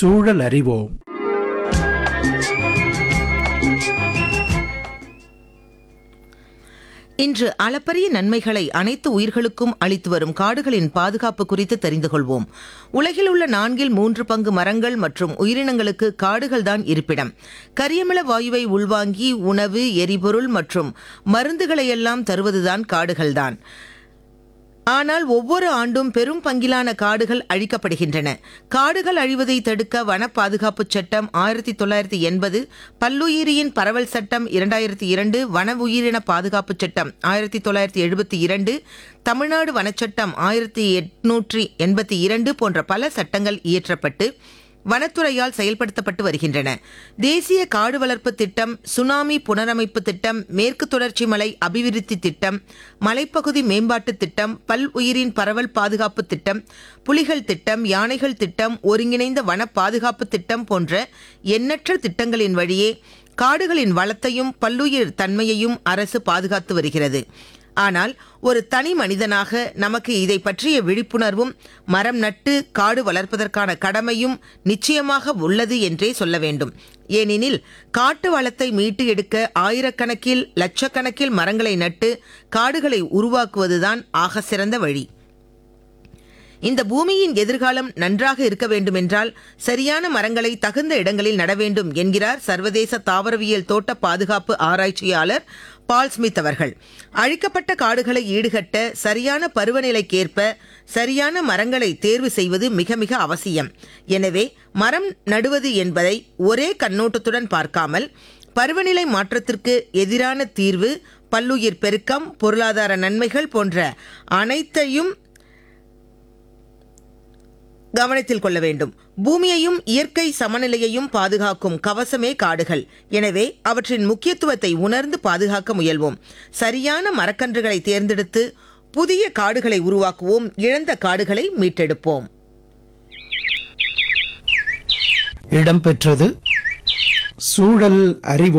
சூழல் அறிவோம் இன்று அளப்பரிய நன்மைகளை அனைத்து உயிர்களுக்கும் அளித்து வரும் காடுகளின் பாதுகாப்பு குறித்து தெரிந்து கொள்வோம் உலகில் உள்ள நான்கில் மூன்று பங்கு மரங்கள் மற்றும் உயிரினங்களுக்கு காடுகள்தான் இருப்பிடம் கரியமில வாயுவை உள்வாங்கி உணவு எரிபொருள் மற்றும் மருந்துகளையெல்லாம் தருவதுதான் காடுகள்தான் ஆனால் ஒவ்வொரு ஆண்டும் பெரும் பங்கிலான காடுகள் அழிக்கப்படுகின்றன காடுகள் அழிவதை தடுக்க வன பாதுகாப்பு சட்டம் ஆயிரத்தி தொள்ளாயிரத்தி எண்பது பல்லுயிரியின் பரவல் சட்டம் இரண்டாயிரத்தி இரண்டு வன உயிரின பாதுகாப்பு சட்டம் ஆயிரத்தி தொள்ளாயிரத்தி எழுபத்தி இரண்டு தமிழ்நாடு வனச்சட்டம் ஆயிரத்தி எட்நூற்றி எண்பத்தி இரண்டு போன்ற பல சட்டங்கள் இயற்றப்பட்டு வனத்துறையால் செயல்படுத்தப்பட்டு வருகின்றன தேசிய காடு வளர்ப்பு திட்டம் சுனாமி புனரமைப்பு திட்டம் மேற்கு தொடர்ச்சி மலை அபிவிருத்தி திட்டம் மலைப்பகுதி மேம்பாட்டு திட்டம் பல் உயிரின் பரவல் பாதுகாப்பு திட்டம் புலிகள் திட்டம் யானைகள் திட்டம் ஒருங்கிணைந்த வன பாதுகாப்பு திட்டம் போன்ற எண்ணற்ற திட்டங்களின் வழியே காடுகளின் வளத்தையும் பல்லுயிர் தன்மையையும் அரசு பாதுகாத்து வருகிறது ஆனால் ஒரு தனி மனிதனாக நமக்கு இதை பற்றிய விழிப்புணர்வும் மரம் நட்டு காடு வளர்ப்பதற்கான கடமையும் நிச்சயமாக உள்ளது என்றே சொல்ல வேண்டும் ஏனெனில் காட்டு வளத்தை மீட்டு எடுக்க ஆயிரக்கணக்கில் லட்சக்கணக்கில் மரங்களை நட்டு காடுகளை உருவாக்குவதுதான் ஆக சிறந்த வழி இந்த பூமியின் எதிர்காலம் நன்றாக இருக்க வேண்டுமென்றால் சரியான மரங்களை தகுந்த இடங்களில் நட வேண்டும் என்கிறார் சர்வதேச தாவரவியல் தோட்ட பாதுகாப்பு ஆராய்ச்சியாளர் பால் ஸ்மித் அவர்கள் அழிக்கப்பட்ட காடுகளை ஈடுகட்ட சரியான பருவநிலைக்கேற்ப சரியான மரங்களை தேர்வு செய்வது மிக மிக அவசியம் எனவே மரம் நடுவது என்பதை ஒரே கண்ணோட்டத்துடன் பார்க்காமல் பருவநிலை மாற்றத்திற்கு எதிரான தீர்வு பல்லுயிர் பெருக்கம் பொருளாதார நன்மைகள் போன்ற அனைத்தையும் கவனத்தில் கொள்ள வேண்டும் பூமியையும் இயற்கை சமநிலையையும் பாதுகாக்கும் கவசமே காடுகள் எனவே அவற்றின் முக்கியத்துவத்தை உணர்ந்து பாதுகாக்க முயல்வோம் சரியான மரக்கன்றுகளை தேர்ந்தெடுத்து புதிய காடுகளை உருவாக்குவோம் இழந்த காடுகளை மீட்டெடுப்போம் இடம்பெற்றது சூழல் அறிவோம்